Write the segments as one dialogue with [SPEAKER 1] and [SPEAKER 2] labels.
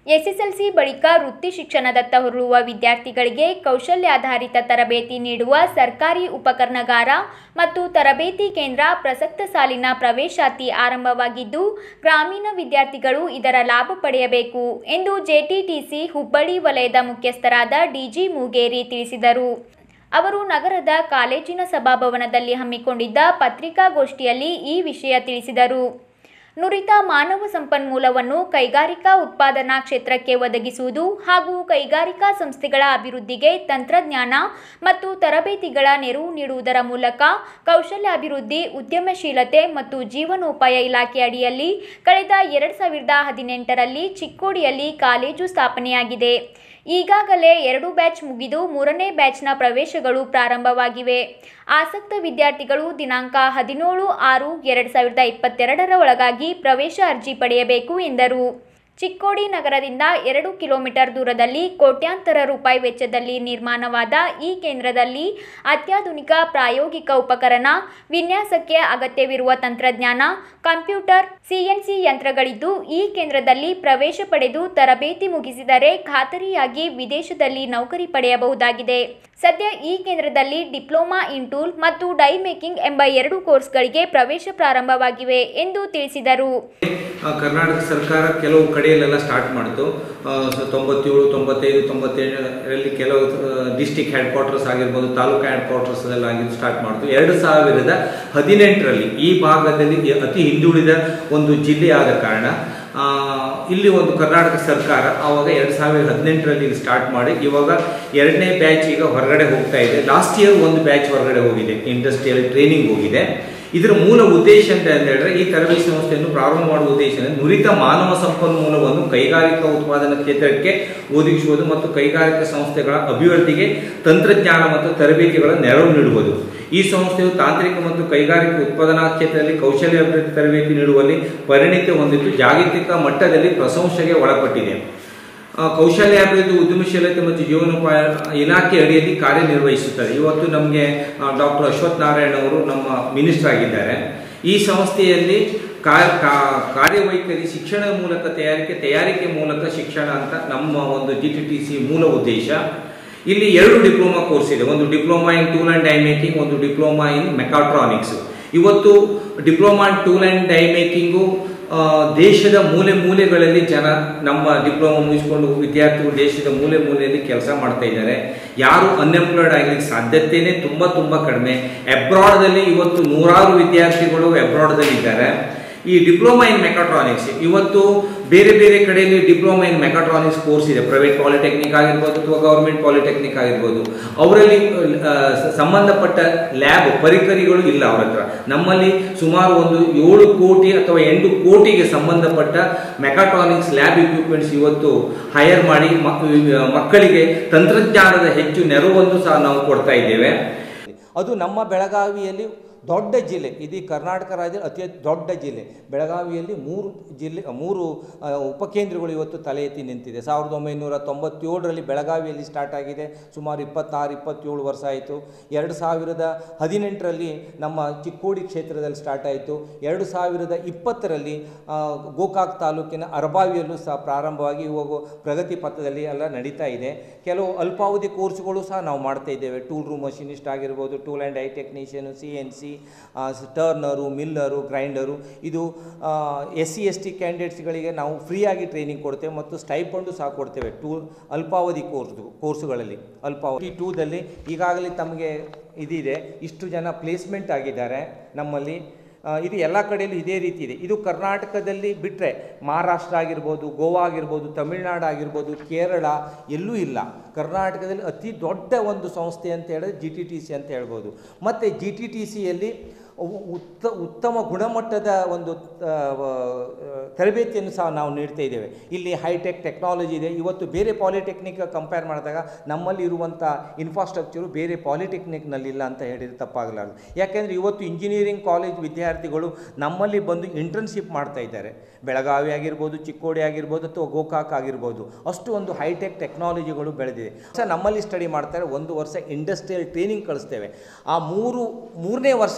[SPEAKER 1] SSLC ಬಳಿಕ ವೃತ್ತಿ ಶಿಕ್ಷಣದತ್ತ ಹೊರಳುವ ವಿದ್ಯಾರ್ಥಿಗಳಿಗೆ ಕೌಶಲ್ಯಾಧಾರಿತ ತರಬೇತಿ ನೀಡುವ ಸರ್ಕಾರಿ ಉಪಕರಣಗಾರ ಮತ್ತು ತರಬೇತಿ ಕೇಂದ್ರ ಪ್ರಸಕ್ತ ಸಾಲಿನ ಪ್ರವೇಶಾತಿ ಆರಂಭವಾಗಿದ್ದು ಗ್ರಾಮೀಣ ವಿದ್ಯಾರ್ಥಿಗಳು ಇದರ ಲಾಭ ಪಡೆಯಬೇಕು ಎಂದು ಜೆಟಿಟಿಸಿ ಹುಬ್ಬಳ್ಳಿ ವಲಯದ ಮುಖ್ಯಸ್ಥರಾದ ಡಿಜಿ ಮೂಗೇರಿ ತಿಳಿಸಿದರು ಅವರು ನಗರದ ಕಾಲೇಜಿನ ಸಭಾಭವನದಲ್ಲಿ ಹಮ್ಮಿಕೊಂಡಿದ್ದ ಪತ್ರಿಕಾಗೋಷ್ಠಿಯಲ್ಲಿ ಈ ವಿಷಯ ತಿಳಿಸಿದರು ನುರಿತ ಮಾನವ ಸಂಪನ್ಮೂಲವನ್ನು ಕೈಗಾರಿಕಾ ಉತ್ಪಾದನಾ ಕ್ಷೇತ್ರಕ್ಕೆ ಒದಗಿಸುವುದು ಹಾಗೂ ಕೈಗಾರಿಕಾ ಸಂಸ್ಥೆಗಳ ಅಭಿವೃದ್ಧಿಗೆ ತಂತ್ರಜ್ಞಾನ ಮತ್ತು ತರಬೇತಿಗಳ ನೆರವು ನೀಡುವುದರ ಮೂಲಕ ಕೌಶಲ್ಯಾಭಿವೃದ್ಧಿ ಉದ್ಯಮಶೀಲತೆ ಮತ್ತು ಜೀವನೋಪಾಯ ಇಲಾಖೆ ಅಡಿಯಲ್ಲಿ ಕಳೆದ ಎರಡು ಸಾವಿರದ ಹದಿನೆಂಟರಲ್ಲಿ ಚಿಕ್ಕೋಡಿಯಲ್ಲಿ ಕಾಲೇಜು ಸ್ಥಾಪನೆಯಾಗಿದೆ ಈಗಾಗಲೇ ಎರಡು ಬ್ಯಾಚ್ ಮುಗಿದು ಮೂರನೇ ಬ್ಯಾಚ್ನ ಪ್ರವೇಶಗಳು ಪ್ರಾರಂಭವಾಗಿವೆ ಆಸಕ್ತ ವಿದ್ಯಾರ್ಥಿಗಳು ದಿನಾಂಕ ಹದಿನೇಳು ಆರು ಎರಡು ಸಾವಿರದ ಇಪ್ಪತ್ತೆರಡರ ಒಳಗಾಗಿ ಪ್ರವೇಶ ಅರ್ಜಿ ಪಡೆಯಬೇಕು ಎಂದರು ಚಿಕ್ಕೋಡಿ ನಗರದಿಂದ ಎರಡು ಕಿಲೋಮೀಟರ್ ದೂರದಲ್ಲಿ ಕೋಟ್ಯಾಂತರ ರೂಪಾಯಿ ವೆಚ್ಚದಲ್ಲಿ ನಿರ್ಮಾಣವಾದ ಈ ಕೇಂದ್ರದಲ್ಲಿ ಅತ್ಯಾಧುನಿಕ ಪ್ರಾಯೋಗಿಕ ಉಪಕರಣ ವಿನ್ಯಾಸಕ್ಕೆ ಅಗತ್ಯವಿರುವ ತಂತ್ರಜ್ಞಾನ ಕಂಪ್ಯೂಟರ್ ಸಿಎನ್ಸಿ ಯಂತ್ರಗಳಿದ್ದು ಈ ಕೇಂದ್ರದಲ್ಲಿ ಪ್ರವೇಶ ಪಡೆದು ತರಬೇತಿ ಮುಗಿಸಿದರೆ ಖಾತರಿಯಾಗಿ ವಿದೇಶದಲ್ಲಿ ನೌಕರಿ ಪಡೆಯಬಹುದಾಗಿದೆ ಸದ್ಯ ಈ ಕೇಂದ್ರದಲ್ಲಿ ಡಿಪ್ಲೊಮಾ ಇನ್ ಟೂಲ್ ಮತ್ತು ಡೈ ಮೇಕಿಂಗ್ ಎಂಬ ಎರಡು ಕೋರ್ಸ್ಗಳಿಗೆ ಪ್ರವೇಶ ಪ್ರಾರಂಭವಾಗಿವೆ ಎಂದು ತಿಳಿಸಿದರು
[SPEAKER 2] ಆ, ಕರ್ನಾಟಕ ಸರ್ಕಾರ ಕೆಲವು ಕಡೆಯಲ್ಲೆಲ್ಲ ಸ್ಟಾರ್ಟ್ ಮಾಡಿತು ಆ, ಸೊ ತೊಂಬತ್ತೇಳು ತೊಂಬತ್ತೈದು ತೊಂಬತ್ತೇಳರಲ್ಲಿ ಕೆಲವು ಡಿಸ್ಟಿಕ್ ಹೆಡ್ ಕ್ವಾರ್ಟರ್ಸ್ ಆಗಿರ್ಬೋದು ತಾಲೂಕು ಹೆಡ್ ಕ್ವಾರ್ಟರ್ಸ್ ಎಲ್ಲ ಆಗಿದ್ದು ಸ್ಟಾರ್ಟ್ ಮಾಡಿತು ಎರಡು ಸಾವಿರದ ಹದಿನೆಂಟರಲ್ಲಿ ಈ ಭಾಗದಲ್ಲಿ ಅತಿ ಹಿಂದುಳಿದ ಒಂದು ಜಿಲ್ಲೆ ಆದ ಕಾರಣ ಆ, ಇಲ್ಲಿ ಒಂದು ಕರ್ನಾಟಕ ಸರ್ಕಾರ ಆವಾಗ ಎರಡು ಸಾವಿರದ ಹದಿನೆಂಟರಲ್ಲಿ ಸ್ಟಾರ್ಟ್ ಮಾಡಿ ಇವಾಗ ಎರಡನೇ ಬ್ಯಾಚ್ ಈಗ ಹೊರಗಡೆ ಹೋಗ್ತಾ ಇದೆ ಲಾಸ್ಟ್ ಇಯರ್ ಒಂದು ಬ್ಯಾಚ್ ಹೊರಗಡೆ ಹೋಗಿದೆ ಇಂಡಸ್ಟ್ರಿಯಲ್ ಟ್ರೈನಿಂಗ್ ಹೋಗಿದೆ ಇದರ ಮೂಲ ಉದ್ದೇಶ ಅಂತ ಹೇಳಿದ್ರೆ ಈ ತರಬೇತಿ ಸಂಸ್ಥೆಯನ್ನು ಪ್ರಾರಂಭ ಮಾಡುವ ಉದ್ದೇಶ ಅಂದ್ರೆ ನುರಿತ ಮಾನವ ಸಂಪನ್ಮೂಲವನ್ನು ಕೈಗಾರಿಕಾ ಉತ್ಪಾದನಾ ಕ್ಷೇತ್ರಕ್ಕೆ ಒದಗಿಸುವುದು ಮತ್ತು ಕೈಗಾರಿಕಾ ಸಂಸ್ಥೆಗಳ ಅಭಿವೃದ್ಧಿಗೆ ತಂತ್ರಜ್ಞಾನ ಮತ್ತು ತರಬೇತಿಗಳ ನೆರವು ನೀಡುವುದು ಈ ಸಂಸ್ಥೆಯು ತಾಂತ್ರಿಕ ಮತ್ತು ಕೈಗಾರಿಕಾ ಉತ್ಪಾದನಾ ಕ್ಷೇತ್ರದಲ್ಲಿ ಕೌಶಲ್ಯ ಅಭಿವೃದ್ಧಿ ತರಬೇತಿ ನೀಡುವಲ್ಲಿ ಪರಿಣಿತಿ ಹೊಂದಿದ್ದು ಜಾಗತಿಕ ಮಟ್ಟದಲ್ಲಿ ಪ್ರಶಂಸೆಗೆ ಒಳಪಟ್ಟಿದೆ ಆ, ಕೌಶಲ್ಯಾಭಿವೃದ್ಧಿ ಉದ್ಯಮಶೀಲತೆ ಮತ್ತು ಜೀವನೋಪಾಯ ಇಲಾಖೆ ಅಡಿಯಲ್ಲಿ ಕಾರ್ಯನಿರ್ವಹಿಸುತ್ತದೆ ಇವತ್ತು ನಮಗೆ ಡಾಕ್ಟರ್ ಅಶ್ವಥ್ ನಾರಾಯಣ ಅವರು ನಮ್ಮ ಮಿನಿಸ್ಟರ್ ಆಗಿದ್ದಾರೆ ಈ ಸಂಸ್ಥೆಯಲ್ಲಿ ಕಾ- ಕಾ- ಕಾರ್ಯವೈಖರಿ ಶಿಕ್ಷಣ ಮೂಲಕ ತಯಾರಿಕೆ ತಯಾರಿಕೆ ಮೂಲಕ ಶಿಕ್ಷಣ ಅಂತ ನಮ್ಮ ಒಂದು ಜಿ ಟಿ ಟಿ ಸಿ ಮೂಲ ಉದ್ದೇಶ ಇಲ್ಲಿ ಎರಡು ಡಿಪ್ಲೊಮಾ ಕೋರ್ಸ್ ಇದೆ ಒಂದು diploma in tool and die making ಒಂದು ಡಿಪ್ಲೊಮಾ ಇನ್ ಮೆಕಾಟ್ರಾನಿಕ್ಸ್ ಇವತ್ತು diploma in tool and die making ಆ, ದೇಶದ ಮೂಲೆ ಮೂಲೆಗಳಲ್ಲಿ ಜನ ನಮ್ಮ ಡಿಪ್ಲೊಮಾ ಮುಗಿಸ್ಕೊಂಡು ವಿದ್ಯಾರ್ಥಿಗಳು ದೇಶದ ಮೂಲೆ ಮೂಲೆಯಲ್ಲಿ ಕೆಲಸ ಮಾಡ್ತಾ ಇದ್ದಾರೆ ಯಾರು ಅನ್ಎಂಪ್ಲಾಯ್ಡ್ ಆಗಲಿಕ್ಕೆ ಸಾಧ್ಯತೆಯೇ ತುಂಬ ತುಂಬ ಕಡಿಮೆ ಅಬ್ರಾಡ್ದಲ್ಲಿ ಇವತ್ತು ನೂರಾರು ವಿದ್ಯಾರ್ಥಿಗಳು ಅಬ್ರಾಡ್ದಲ್ಲಿ ಇದ್ದಾರೆ ಈ ಡಿಪ್ಲೊಮಾ ಇನ್ ಮೆಕಾಟ್ರಾನಿಕ್ಸ್ ಇವತ್ತು ಬೇರೆ ಬೇರೆ ಕಡೆಯಲ್ಲಿ ಡಿಪ್ಲೊಮಾ ಇನ್ ಮೆಕಾಟ್ರಾನಿಕ್ಸ್ ಕೋರ್ಸ್ ಇದೆ ಪ್ರೈವೇಟ್ ಪಾಲಿಟೆಕ್ನಿಕ್ ಆಗಿರ್ಬೋದು ಅಥವಾ ಗೌರ್ಮೆಂಟ್ ಪಾಲಿಟೆಕ್ನಿಕ್ ಆಗಿರ್ಬೋದು ಅವರಲ್ಲಿ ಆ, ಸ- ಸಂಬಂಧಪಟ್ಟ ಲ್ಯಾಬ್ ಪರಿಕರಿಗಳು ಇಲ್ಲ ಅವ್ರ ಹತ್ರ ನಮ್ಮಲ್ಲಿ ಸುಮಾರು ಒಂದು ಏಳು ಕೋಟಿ ಅಥವಾ ಎಂಟು ಕೋಟಿಗೆ ಸಂಬಂಧಪಟ್ಟ ಮೆಕಾಟ್ರಾನಿಕ್ಸ್ ಲ್ಯಾಬ್ ಇಕ್ವಿಪ್ಮೆಂಟ್ಸ್ ಇವತ್ತು ಹೈಯರ್ ಮಾಡಿ ಮಕ್- ಮಕ್ಕಳಿಗೆ ತಂತ್ರಜ್ಞಾನದ ಹೆಚ್ಚು ನೆರವನ್ನು ಸಹ ನಾವು ಕೊಡ್ತಾ ಇದ್ದೇವೆ
[SPEAKER 3] ಅದು ನಮ್ಮ ಬೆಳಗಾವಿಯಲ್ಲಿ ದೊಡ್ಡ ಜಿಲ್ಲೆ ಇದು ಕರ್ನಾಟಕ ರಾಜ್ಯದ ಅತಿ ದೊಡ್ಡ ಜಿಲ್ಲೆ ಬೆಳಗಾವಿಯಲ್ಲಿ ಮೂರು ಜಿಲ್ಲೆ ಮೂರು ಆ, ಉಪಕೇಂದ್ರಗಳು ಇವತ್ತು ತಲೆ ಎತ್ತಿ ನಿಂತಿದೆ ಸಾವಿರದ ಒಂಬೈನೂರ ತೊಂಬತ್ತೇಳರಲ್ಲಿ ಬೆಳಗಾವಿಯಲ್ಲಿ ಸ್ಟಾರ್ಟ್ ಆಗಿದೆ ಸುಮಾರು ಇಪ್ಪತ್ತಾರು ಇಪ್ಪತ್ತೇಳು ವರ್ಷ ಆಯಿತು ಎರಡು ಸಾವಿರದ ಹದಿನೆಂಟರಲ್ಲಿ ನಮ್ಮ ಚಿಕ್ಕೋಡಿ ಕ್ಷೇತ್ರದಲ್ಲಿ ಸ್ಟಾರ್ಟ್ ಆಯಿತು ಎರಡು ಸಾವಿರದ ಇಪ್ಪತ್ತರಲ್ಲಿ ಆ, ಗೋಕಾಕ್ ತಾಲೂಕಿನ ಅರಬಾವಿಯಲ್ಲೂ ಸಹ ಪ್ರಾರಂಭವಾಗಿ ಇವಾಗ ಪ್ರಗತಿ ಪಥದಲ್ಲಿ ಎಲ್ಲ ನಡೀತಾ ಇದೆ ಕೆಲವು ಅಲ್ಪಾವಧಿ ಕೋರ್ಸ್ಗಳು ಸಹ ನಾವು ಮಾಡ್ತಾ ಇದ್ದೇವೆ ಟೂಲ್ ರೂಮ್ ಮಷಿನಿಸ್ಟ್ ಆಗಿರ್ಬೋದು tool and I technician C N C turner miller grinder ಇದು ಎಸ್ ಸಿ ಎಸ್ ಟಿ ಕ್ಯಾಂಡಿಡೇಟ್ಸ್ಗಳಿಗೆ ನಾವು ಫ್ರೀಯಾಗಿ ಟ್ರೈನಿಂಗ್ ಕೊಡ್ತೇವೆ ಮತ್ತು ಸ್ಟೈಪಂಡು ಸಹ ಕೊಡ್ತೇವೆ ಟೂ ಅಲ್ಪಾವಧಿ ಕೋರ್ಸ್ ಕೋರ್ಸುಗಳಲ್ಲಿ ಅಲ್ಪಾವಧಿ ಟೂದಲ್ಲಿ ಈಗಾಗಲೇ ತಮಗೆ ಇದಿದೆ ಇಷ್ಟು ಜನ ಪ್ಲೇಸ್ಮೆಂಟ್ ಆಗಿದ್ದಾರೆ ನಮ್ಮಲ್ಲಿ ಆ, ಇದು ಎಲ್ಲ ಕಡೆಯಲ್ಲೂ ಇದೇ ರೀತಿ ಇದೆ ಇದು ಕರ್ನಾಟಕದಲ್ಲಿ ಬಿಟ್ಟರೆ ಮಹಾರಾಷ್ಟ್ರ ಆಗಿರ್ಬೋದು ಗೋವಾ ಆಗಿರ್ಬೋದು ತಮಿಳುನಾಡು ಆಗಿರ್ಬೋದು ಕೇರಳ ಎಲ್ಲೂ ಇಲ್ಲ ಕರ್ನಾಟಕದಲ್ಲಿ ಅತಿ ದೊಡ್ಡ ಒಂದು ಸಂಸ್ಥೆ ಅಂತ ಹೇಳಿದ್ರೆ ಜಿ ಟಿ ಟಿ ಸಿ ಅಂತ ಹೇಳ್ಬೋದು ಮತ್ತು ಜಿ ಟಿ ಟಿ ಸಿಯಲ್ಲಿ ಉತ್ತ ಉತ್ತಮ ಗುಣಮಟ್ಟದ ಒಂದು ಆ, ಆ, ತರಬೇತಿಯನ್ನು ಸಹ ನಾವು ನೀಡ್ತಾ ಇದ್ದೇವೆ ಇಲ್ಲಿ ಹೈಟೆಕ್ ಟೆಕ್ನಾಲಜಿ ಇದೆ ಇವತ್ತು ಬೇರೆ ಪಾಲಿಟೆಕ್ನಿಕ್ ಕಂಪೇರ್ ಮಾಡಿದಾಗ ನಮ್ಮಲ್ಲಿ ಇರುವಂಥ ಇನ್ಫ್ರಾಸ್ಟ್ರಕ್ಚರು ಬೇರೆ ಪಾಲಿಟೆಕ್ನಿಕ್ನಲ್ಲಿಲ್ಲ ಅಂತ ಹೇಳಿದರೆ ತಪ್ಪಾಗಲಾರದು ಯಾಕೆಂದರೆ ಇವತ್ತು ಇಂಜಿನಿಯರಿಂಗ್ ಕಾಲೇಜ್ ವಿದ್ಯಾರ್ಥಿಗಳು ನಮ್ಮಲ್ಲಿ ಬಂದು ಇಂಟರ್ನ್ಶಿಪ್ ಮಾಡ್ತಾ ಇದ್ದಾರೆ ಬೆಳಗಾವಿ ಆಗಿರ್ಬೋದು ಚಿಕ್ಕೋಡಿ ಆಗಿರ್ಬೋದು ಅಥವಾ ಗೋಕಾಕ್ ಆಗಿರ್ಬೋದು ಅಷ್ಟು ಒಂದು ಹೈಟೆಕ್ ಟೆಕ್ನಾಲಜಿಗಳು ಬೆಳೆದಿದೆ ಸೊ ನಮ್ಮಲ್ಲಿ ಸ್ಟಡಿ ಮಾಡ್ತಾರೆ ಒಂದು ವರ್ಷ ಇಂಡಸ್ಟ್ರಿಯಲ್ ಟ್ರೈನಿಂಗ್ ಕಳಿಸ್ತೇವೆ ಆ ಮೂರು ಮೂರನೇ ವರ್ಷದಲ್ಲಿ ಅಂದರೆ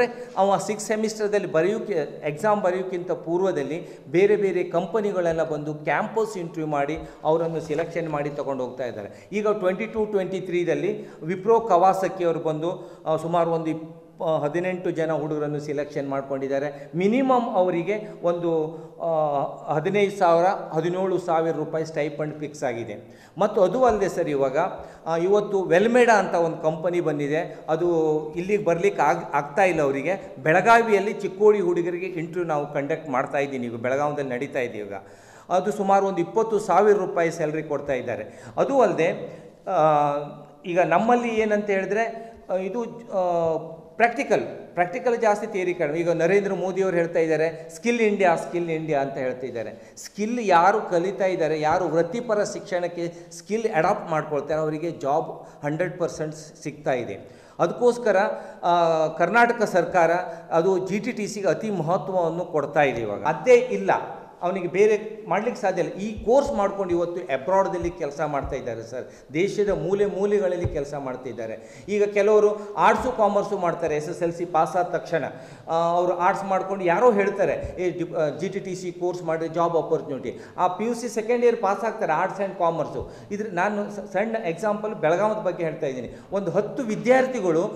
[SPEAKER 3] ಅಂದರೆ ಅವ ಸಿಕ್ಸ್ ಸೆಮಿಸ್ಟರ್ದಲ್ಲಿ ಬರೆಯೋಕ್ಕೆ ಎಕ್ಸಾಮ್ ಬರೆಯೋಕ್ಕಿಂತ ಪೂರ್ವದಲ್ಲಿ ಬೇರೆ ಬೇರೆ ಕಂಪನಿಗಳೆಲ್ಲ ಬಂದು ಕ್ಯಾಂಪಸ್ ಇಂಟರ್ವ್ಯೂ ಮಾಡಿ ಅವರನ್ನು ಸೆಲೆಕ್ಷನ್ ಮಾಡಿ ತಗೊಂಡು ಹೋಗ್ತಾ ಇದ್ದಾರೆ ಈಗ ಟ್ವೆಂಟಿ ಟು ಟ್ವೆಂಟಿ ತ್ರೀದಲ್ಲಿ ವಿಪ್ರೋ ಕವಾಸಕಿ ಅವರು ಬಂದು ಆ, ಸುಮಾರು ಒಂದು ಇಪ್ ಆ, ಹದಿನೆಂಟು ಜನ ಹುಡುಗರನ್ನು ಸೆಲೆಕ್ಷನ್ ಮಾಡ್ಕೊಂಡಿದ್ದಾರೆ ಮಿನಿಮಮ್ ಅವರಿಗೆ ಒಂದು ಆ, ಹದಿನೈದು ಸಾವಿರ ಹದಿನೇಳು ಸಾವಿರ ರೂಪಾಯಿ ಸ್ಟೈಪಂಡ್ ಫಿಕ್ಸ್ ಆಗಿದೆ ಮತ್ತು ಅದು ಅಲ್ಲದೆ ಸರ್ ಇವಾಗ ಆ, ಇವತ್ತು ವೆಲ್ಮೇಡಾ ಅಂತ ಒಂದು ಕಂಪನಿ ಬಂದಿದೆ ಅದು ಇಲ್ಲಿಗೆ ಬರಲಿಕ್ಕೆ ಆಗ್ ಆಗ್ತಾ ಇಲ್ಲ ಅವರಿಗೆ ಬೆಳಗಾವಿಯಲ್ಲಿ ಚಿಕ್ಕೋಡಿ ಹುಡುಗರಿಗೆ ಇಂಟರ್ವ್ಯೂ ನಾವು ಕಂಡಕ್ಟ್ ಮಾಡ್ತಾ ಇದ್ದೀನಿ ಈಗ ಬೆಳಗಾವದಲ್ಲಿ ನಡೀತಾ ಇದೆ ಈಗ ಅದು ಸುಮಾರು ಒಂದು ಇಪ್ಪತ್ತು ಸಾವಿರ ರೂಪಾಯಿ ಸ್ಯಾಲ್ರಿ ಕೊಡ್ತಾ ಇದ್ದಾರೆ ಅದು ಅಲ್ಲದೆ ಈಗ ನಮ್ಮಲ್ಲಿ ಏನಂತ ಹೇಳಿದ್ರೆ ಆ, ಇದು ಪ್ರಾಕ್ಟಿಕಲ್ ಪ್ರಾಕ್ಟಿಕಲ್ ಜಾಸ್ತಿ ಥಿಯರಿ ಕಡಿಮೆ ಈಗ ನರೇಂದ್ರ ಮೋದಿಯವರು ಹೇಳ್ತಾ ಇದ್ದಾರೆ ಸ್ಕಿಲ್ ಇಂಡಿಯಾ ಸ್ಕಿಲ್ ಇಂಡಿಯಾ ಅಂತ ಹೇಳ್ತಾ ಇದ್ದಾರೆ ಸ್ಕಿಲ್ ಯಾರು ಕಲಿತಾ ಇದ್ದಾರೆ ಯಾರು ವೃತ್ತಿಪರ ಶಿಕ್ಷಣಕ್ಕೆ ಸ್ಕಿಲ್ ಅಡಾಪ್ಟ್ ಮಾಡ್ಕೊಳ್ತಾರೆ ಅವರಿಗೆ ಜಾಬ್ ಹಂಡ್ರೆಡ್ ಪರ್ಸೆಂಟ್ ಸಿಗ್ತಾ ಇದೆ ಅದಕ್ಕೋಸ್ಕರ ಆ, ಕರ್ನಾಟಕ ಸರ್ಕಾರ ಅದು ಜಿ ಟಿ ಟಿ ಸಿಗೆ ಅತಿ ಮಹತ್ವವನ್ನು ಕೊಡ್ತಾ ಇದೆ ಇವಾಗ ಅದೇ ಇಲ್ಲ ಅವನಿಗೆ ಬೇರೆ ಮಾಡ್ಲಿಕ್ಕೆ ಸಾಧ್ಯ ಇಲ್ಲ ಈ ಕೋರ್ಸ್ ಮಾಡ್ಕೊಂಡು ಇವತ್ತು ಅಬ್ರಾಡ್ದಲ್ಲಿ ಕೆಲಸ ಮಾಡ್ತಾ ಇದ್ದಾರೆ ಸರ್ ದೇಶದ ಮೂಲೆ ಮೂಲೆಗಳಲ್ಲಿ ಕೆಲಸ ಮಾಡ್ತಾ ಇದ್ದಾರೆ ಈಗ ಕೆಲವರು ಆರ್ಟ್ಸು ಕಾಮರ್ಸು ಮಾಡ್ತಾರೆ S S L C pass ಆದ ತಕ್ಷಣ ಆ, ಅವರು ಆರ್ಟ್ಸ್ ಮಾಡ್ಕೊಂಡು ಯಾರೋ ಹೇಳ್ತಾರೆ ಏ G T T C course ಮಾಡಿ ಜಾಬ್ ಆಪರ್ಚುನಿಟಿ ಆ P U C second year pass ಆಗ್ತಾರೆ ಆರ್ಟ್ಸ್ ಆ್ಯಂಡ್ ಕಾಮರ್ಸು ಇದ್ರ ನಾನು ಸ- ಸಣ್ಣ ಎಕ್ಸಾಂಪಲ್ ಬೆಳಗಾವದ ಬಗ್ಗೆ ಹೇಳ್ತಾ ಇದ್ದೀನಿ ಒಂದು ಹತ್ತು ವಿದ್ಯಾರ್ಥಿಗಳು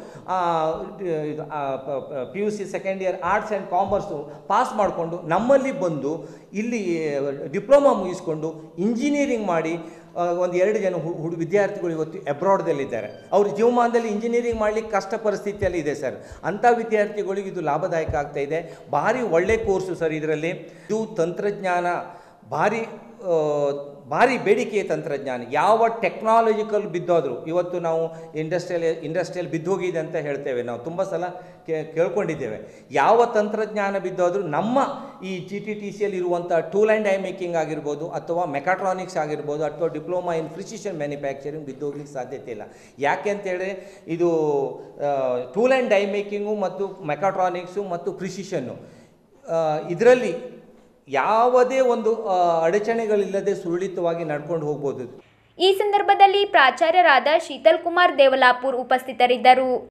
[SPEAKER 3] P U C second year arts and commerce pass ಮಾಡಿಕೊಂಡು ನಮ್ಮಲ್ಲಿ ಬಂದು ಇಲ್ಲಿ ಡಿಪ್ಲೊಮಾ ಮುಗಿಸ್ಕೊಂಡು ಇಂಜಿನಿಯರಿಂಗ್ ಮಾಡಿ ಆ, ಒಂದು ಎರಡು ಜನ ಹು- ಹುಡು ವಿದ್ಯಾರ್ಥಿಗಳು ಇವತ್ತು ಅಬ್ರಾಡ್ದಲ್ಲಿದ್ದಾರೆ ಅವ್ರ ಜೀವಮಾನದಲ್ಲಿ ಇಂಜಿನಿಯರಿಂಗ್ ಮಾಡಲಿಕ್ಕೆ ಕಷ್ಟ ಪರಿಸ್ಥಿತಿಯಲ್ಲಿ ಇದೆ ಸರ್ ಅಂಥ ವಿದ್ಯಾರ್ಥಿಗಳಿಗೆ ಇದು ಲಾಭದಾಯಕ ಆಗ್ತಾ ಇದೆ ಭಾರಿ ಒಳ್ಳೆ ಕೋರ್ಸು ಸರ್ ಇದರಲ್ಲಿ ಇದು ತಂತ್ರಜ್ಞಾನ ಭಾರಿ ಆ, ಭಾರಿ ಬೇಡಿಕೆಯ ತಂತ್ರಜ್ಞಾನ ಯಾವ ಟೆಕ್ನಾಲಜಿಕಲ್ ಬಿದ್ದೋದ್ರು ಇವತ್ತು ನಾವು ಇಂಡಸ್ಟ್ರಿಯಲ್ ಇಂಡಸ್ಟ್ರಿಯಲ್ ಬಿದ್ದೋಗಿದೆ ಅಂತ ಹೇಳ್ತೇವೆ ನಾವು ತುಂಬ ಸಲ ಕೇ ಕೇಳ್ಕೊಂಡಿದ್ದೇವೆ ಯಾವ ತಂತ್ರಜ್ಞಾನ ಬಿದ್ದೋದ್ರು ನಮ್ಮ ಈ ಜಿ ಟಿ ಟಿ ಸಿಯಲ್ಲಿ ಇರುವಂಥ ಟೂಲ್ ಆ್ಯಂಡ್ ಡೈ ಮೇಕಿಂಗ್ ಆಗಿರ್ಬೋದು ಅಥವಾ ಮೆಕಾಟ್ರಾನಿಕ್ಸ್ ಆಗಿರ್ಬೋದು ಅಥವಾ ಡಿಪ್ಲೊಮಾ ಇನ್ ಪ್ರಿಸಿಷನ್ ಮ್ಯಾನುಫ್ಯಾಕ್ಚರಿಂಗ್ ಬಿದ್ದೋಗ್ಲಿಕ್ಕೆ ಸಾಧ್ಯತೆ ಇಲ್ಲ ಯಾಕೆ ಅಂತೇಳಿ ಇದು ಟೂಲ್ ಆ್ಯಂಡ್ ಡೈ ಮೇಕಿಂಗು ಮತ್ತು ಮೆಕಾಟ್ರಾನಿಕ್ಸು ಮತ್ತು ಪ್ರಿಸಿಷನ್ನು ಇದರಲ್ಲಿ ಯಾವುದೇ ಒಂದು ಆ, ಅಡಚಣೆಗಳಿಲ್ಲದೆ ಸುರಳಿತವಾಗಿ ನಡ್ಕೊಂಡು ಹೋಗ್ಬೋದು
[SPEAKER 1] ಈ ಸಂದರ್ಭದಲ್ಲಿ ಪ್ರಾಚಾರ್ಯರಾದ ಶೀತಲ್ ಕುಮಾರ್ ದೇವಲಾಪುರ್ ಉಪಸ್ಥಿತರಿದ್ದರು